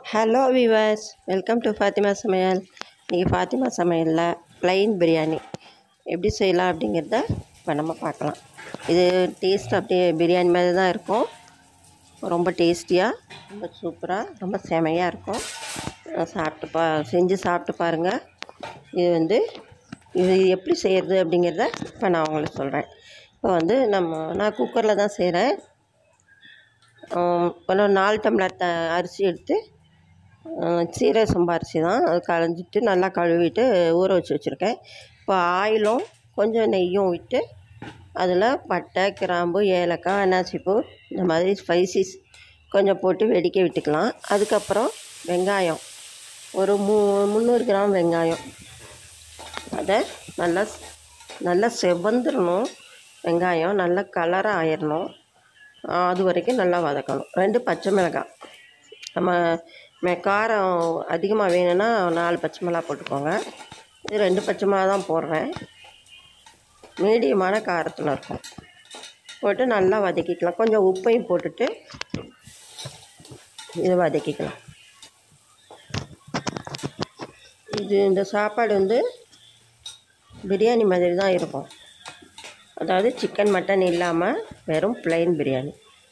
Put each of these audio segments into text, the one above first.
hello viewers welcome to Fathima சமையல் இன்றைக்கி ஃபாத்திமா சமையலில் ப்ளைன் பிரியாணி எப்படி செய்யலாம் அப்படிங்கிறத இப்போ நம்ம பார்க்கலாம் இது டேஸ்ட் அப்படியே பிரியாணி மாதிரி தான் இருக்கும் ரொம்ப டேஸ்டியாக ரொம்ப சூப்பராக ரொம்ப செமையாக இருக்கும் அஹ் சாப்பிட்டு பா செஞ்சு சாப்பிட்டு பாருங்கள் இது வந்து இது எப்படி செய்கிறது அப்படிங்கிறத இப்போ நான் உங்களுக்கு சொல்கிறேன் இப்போ வந்து நம்ம நான் குக்கரில் தான் செய்கிறேன் ஒரு நாலு டம்ளர் த அரிசி எடுத்து அஹ் சீரக சம்பா அரிசி தான் அது களைஞ்சிட்டு நல்லா கழுவிட்டு ஊற வச்சு வச்சுருக்கேன் இப்போ ஆயிலும் கொஞ்சம் நெய்யும் விட்டு அதில் பட்டை கிராம்பு ஏலக்காய் அன்னாசிப்பூ இந்த மாதிரி ஸ்பைசிஸ் கொஞ்சம் போட்டு வெடிக்க விட்டுக்கலாம் அதுக்கப்புறம் வெங்காயம் ஒரு மூ முந்நூறு கிராம் வெங்காயம் அதை நல்லா நல்லா செவந்துடணும் வெங்காயம் நல்லா கலராக ஆயிடணும் அது வரைக்கும் நல்லா வதக்கணும் ரெண்டு பச்சை மிளகாய் நம்ம மெ- காரம் அதிகமாக வேணும்னா நாலு பச்சை மிளகா போட்டுக்கோங்க இது ரெண்டு பச்சை மிளகா தான் போடுறேன் மீடியமான காரத்தில் இருக்கும் போட்டு நல்லா வதக்கிக்கலாம் கொஞ்சம் உப்பையும் போட்டுட்டு இதை வதக்கிக்கலாம் இது இந்த சாப்பாடு வந்து பிரியாணி மாதிரி தான் இருக்கும் அதாவது சிக்கன் மட்டன் இல்லாமல் வெறும் plain பிரியாணி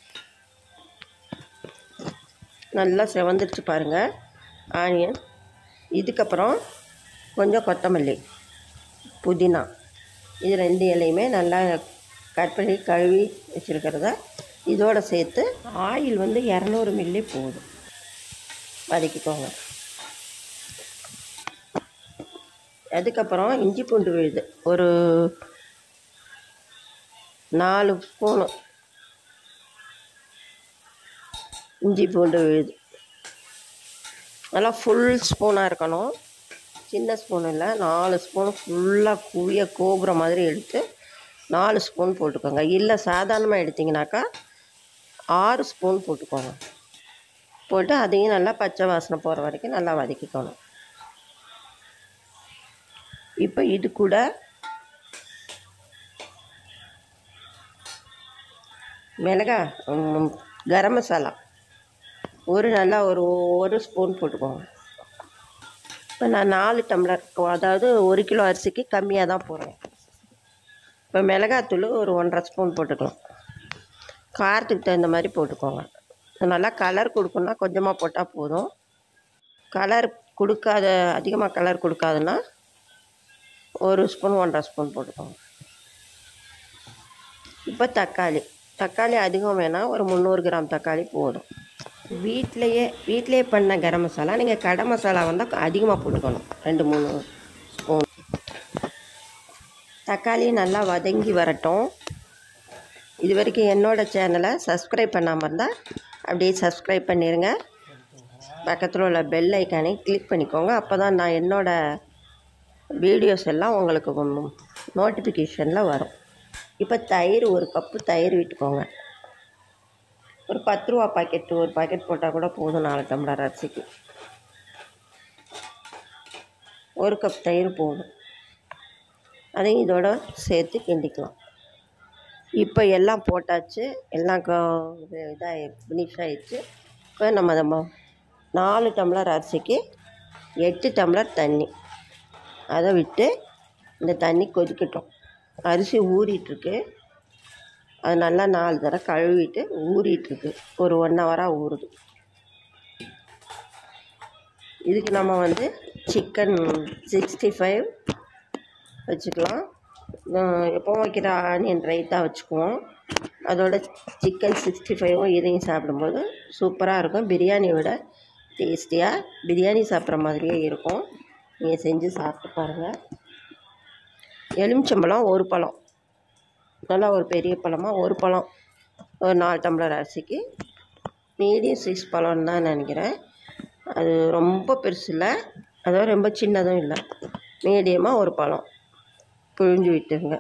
நல்லா செவந்துருச்சு பாருங்கள் ஆனியன் இதுக்கப்புறம் கொஞ்சம் கொத்தமல்லி புதினா இது ரெண்டு இலையுமே நல்லா கட் பண்ணி கழுவி வச்சுருக்கிறத இதோட சேர்த்து ஆயில் வந்து இரநூறு மில்லி போதும் வதக்கிக்கோங்க அதுக்கப்புறம் இஞ்சி பூண்டு விழுது ஒரு நாலு ஸ்பூனு இஞ்சி பூண்டு விழுது நல்லா ஃபுல் ஸ்பூனாக இருக்கணும் சின்ன ஸ்பூன் இல்லை நாலு ஸ்பூன் ஃபுல்லாக குவிய கோபுரம் மாதிரி எடுத்து நாலு ஸ்பூன் போட்டுக்கோங்க இல்லை சாதாரணமாக எடுத்திங்கனாக்கா ஆறு ஸ்பூன் போட்டுக்கோங்க போட்டு அதையும் நல்லா பச்சை வாசனை போகிற வரைக்கும் நல்லா வதக்கிக்கணும் இப்போ இது கூட மிளகா ம், கரம் மசாலா ஒரு நல்லா ஒரு ஒரு ஸ்பூன் போட்டுக்கோங்க இப்போ நான் நாலு டம்ளர் அதாவது ஒரு கிலோ அரிசிக்கு கம்மியாக தான் போடுறேன் இப்போ மிளகாத்தூள் ஒரு ஒன்றரை ஸ்பூன் போட்டுக்கலாம் காரத்துக்கு தகுந்த மாதிரி போட்டுக்கோங்க நல்லா கலர் கொடுக்கணுன்னா கொஞ்சமாக போட்டால் போதும் கலர் கொடுக்காத அதிகமாக கலர் கொடுக்காதுன்னா ஒரு ஸ்பூன் ஒன்றரை ஸ்பூன் போட்டுக்கோங்க இப்போ தக்காளி தக்காளி அதிகம் வேணால் ஒரு முந்நூறு கிராம் தக்காளி போதும் வீட்டிலையே வீட்டிலையே பண்ண கரம் மசாலா நீங்கள் கடை மசாலா வந்தால் அதிகமாக போட்டுக்கணும் ரெண்டு மூணு ஸ்பூன் தக்காளி நல்லா வதங்கி வரட்டும் இது வரைக்கும் என்னோடய சேனலை சப்ஸ்கிரைப் பண்ணாமல் இருந்தால் அப்படியே சப்ஸ்கிரைப் பண்ணிடுங்க பக்கத்தில் உள்ள பெல் ஐக்கானை கிளிக் பண்ணிக்கோங்க அப்போ தான் நான் என்னோடய வீடியோஸ் எல்லாம் உங்களுக்கு நோட்டிஃபிகேஷனில் வரும் இப்போ தயிர் ஒரு கப்பு தயிர் விட்டுக்கோங்க ஒரு பத்து ரூபா பாக்கெட்டு ஒரு பாக்கெட் போட்டால் கூட போதும் நாலு டம்ளர் அரிசிக்கு ஒரு கப் தயிர் போதும் அதையும் இதோட சேர்த்து கிண்டிக்கலாம் இப்போ எல்லாம் போட்டாச்சு எல்லாம் இதாக ஃபினிஷ் ஆயிடுச்சு இப்போ நம்ம அதை ம- நாலு டம்ளர் அரிசிக்கு எட்டு டம்ளர் தண்ணி அதை விட்டு இந்த தண்ணி கொதிக்கட்டும் அரிசி ஊறிட்டுருக்கு அது நல்லா நாலு தடவை கழுவிட்டு ஊறிட்டுருக்கு ஒரு ஒன் ஹவராக ஊறுது இதுக்கு நம்ம வந்து சிக்கன் சிக்ஸ்டி ஃபைவ் வச்சுக்கலாம் அஹ் எப்பவும் வைக்கிற ஆனியன் ரைத்தா வச்சுக்குவோம் அதோட சிக்கன் சிக்ஸ்டி ஃபைவும் இதையும் சாப்பிடும்போது சூப்பராக இருக்கும் பிரியாணியை விட டேஸ்டியாக பிரியாணி சாப்பிட்ற மாதிரியே இருக்கும் நீங்கள் செஞ்சு சாப்பிட்டு பாருங்கள் எலுமிச்சம்பழம் ஒரு பழம் நல்லா ஒரு பெரிய பழமாக ஒரு பழம் ஒரு நாலு டம்ளர் அரிசிக்கு மீடியம் சைஸ் பழம்னு தான் நினைக்கிறேன் அது ரொம்ப பெருசு இல்லை அதாவது ரொம்ப சின்னதும் இல்லை மீடியமாக ஒரு பழம் புழிஞ்சு விட்டுருங்க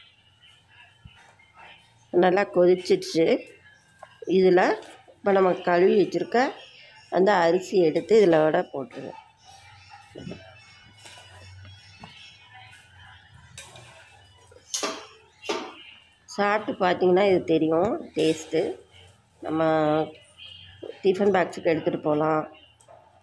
நல்லா கொதிச்சிடுச்சு இதில் இப்போ நம்ம கழுவி வச்சுருக்க அந்த அரிசி எடுத்து இதில் விட போட்டுருங்க சாப்பிட்டு பார்த்தீங்கன்னா இது தெரியும் டேஸ்ட்டு நம்ம டிஃபன் பாக்ஸுக்கு எடுத்துகிட்டு போகலாம்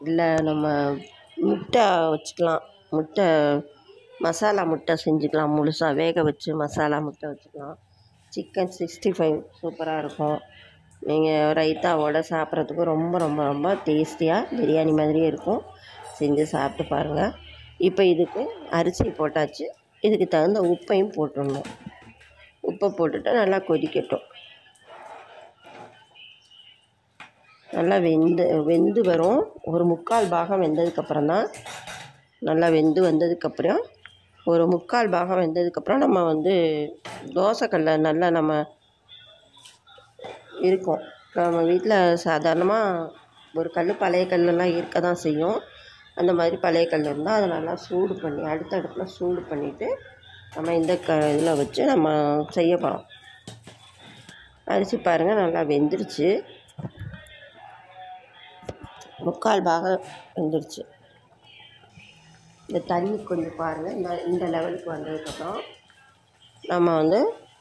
இல்லை நம்ம முட்டை வச்சுக்கலாம் முட்டை மசாலா முட்டை செஞ்சுக்கலாம் முழுசாக வேக வச்சு மசாலா முட்டை வச்சுக்கலாம் சிக்கன் சிக்ஸ்டி ஃபைவ் சூப்பராக இருக்கும் நீங்கள் ரைத்தாவோட சாப்பிட்றதுக்கு ரொம்ப ரொம்ப ரொம்ப டேஸ்டியாக பிரியாணி மாதிரியே இருக்கும் செஞ்சு சாப்பிட்டு பாருங்கள் இப்போ இதுக்கு அரிசி போட்டாச்சு இதுக்கு தகுந்த உப்பையும் போட்டுடணும் உப்பை போட்டுட்டு நல்லா கொதிக்கட்டும் நல்லா வெந்து வெந்து வரும் ஒரு முக்கால் பாகம் வெந்ததுக்கப்புறம் தான் நல்லா வெந்து வந்ததுக்கப்புறம் ஒரு முக்கால் பாகம் வெந்ததுக்கப்புறம் நம்ம வந்து தோசைக்கல்ல நல்லா நம்ம இருக்கும் நம்ம வீட்டில் சாதாரணமாக ஒரு கல் பழைய கல்லெல்லாம் இருக்க தான் செய்யும் அந்த மாதிரி பழைய கல் இருந்தால் அதை நல்லா சூடு பண்ணி அடுத்த அடுப்பில் சூடு பண்ணிவிட்டு நம்ம இந்த க இதில் வச்சு நம்ம செய்ய போகிறோம் அரிசி பாருங்கள் நல்லா வெந்துருச்சு முக்கால் பாகம் வெந்துருச்சு இந்த தண்ணி கொஞ்சம் பாருங்கள் இந்த இந்த லெவலுக்கு வந்ததுக்கப்புறம் நம்ம வந்து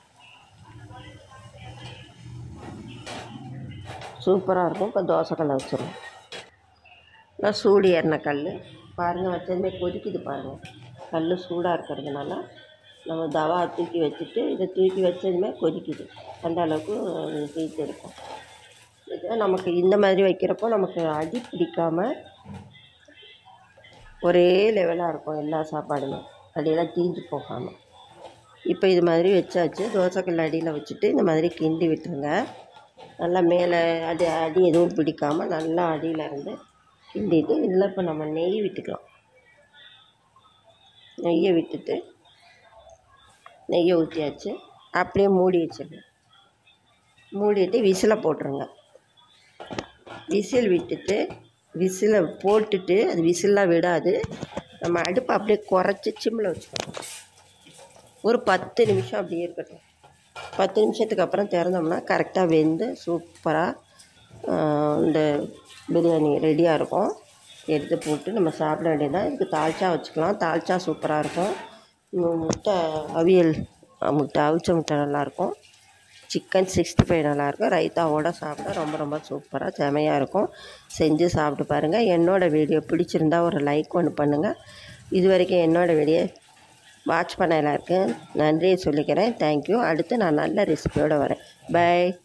சூப்பராக இருக்கும் இப்போ தோசைக்கல்லை வச்சிடணும் நான் சூடு ஏறின கல் பாருங்கள் வச்சதுமே கொதிக்குது பாருங்கள் கல் சூடாக இருக்கிறதுனால நம்ம தவா தூக்கி வச்சுட்டு இதை தூக்கி வச்சதுமே கொதிக்குது அந்த அளவுக்கு ஹீட் இருக்கும் இது நமக்கு இந்த மாதிரி வைக்கிறப்போ நமக்கு அடி பிடிக்காமல் ஒரே லெவலாக இருக்கும் எல்லா சாப்பாடுமே அடியெல்லாம் தீஞ்சு போகாமல் இப்போ இது மாதிரி வச்சாச்சு தோசைக்கல் அடியில் வச்சுட்டு இந்த மாதிரி கிண்டி விட்டுருங்க நல்லா மேலே அடி அடி எதுவும் பிடிக்காமல் நல்லா அடியில் இருந்து கிண்டிட்டு இதில் இப்போ நம்ம நெய் விட்டுக்கலாம் நெய்யை விட்டுட்டு நெய்யை ஊற்றியாச்சு அப்படியே மூடி வச்சிருங்க மூடிட்டு விசிலை போட்டுருங்க விசில் விட்டுட்டு விசிலை போட்டுட்டு அது விசிலாக விடாது நம்ம அடுப்பை அப்படியே குறைச்சி சிம்மில் வச்சுக்கணும் ஒரு பத்து நிமிஷம் அப்படியே இருக்கட்டும் பத்து நிமிஷத்துக்கு அப்புறம் திறந்தோம்னா கரெக்டாக வெந்து சூப்பராக இந்த பிரியாணி ரெடியாக இருக்கும் எடுத்து போட்டு நம்ம சாப்பிட வேண்டியதான் இதுக்கு தால்ச்சா வச்சுக்கலாம் தால்ச்சா சூப்பராக இருக்கும் உம், முட்டை அவியல் அஹ், முட்டை அவிச்ச முட்டை நல்லாயிருக்கும் சிக்கன் சிக்ஸ்டி ஃபைவ் நல்லாயிருக்கும் ரைத்தாவோட சாப்பிட ரொம்ப ரொம்ப சூப்பராக செமையாக இருக்கும் செஞ்சு சாப்பிட்டு பாருங்கள் என்னோடய வீடியோ பிடிச்சிருந்தா ஒரு லைக் ஒன்று பண்ணுங்கள் இது வரைக்கும் என்னோடய வீடியோ வாட்ச் பண்ண எல்லாருக்கும் நன்றியை சொல்லிக்கிறேன் தேங்க்யூ அடுத்து நான் நல்ல ரெசிபியோடு வரேன் பை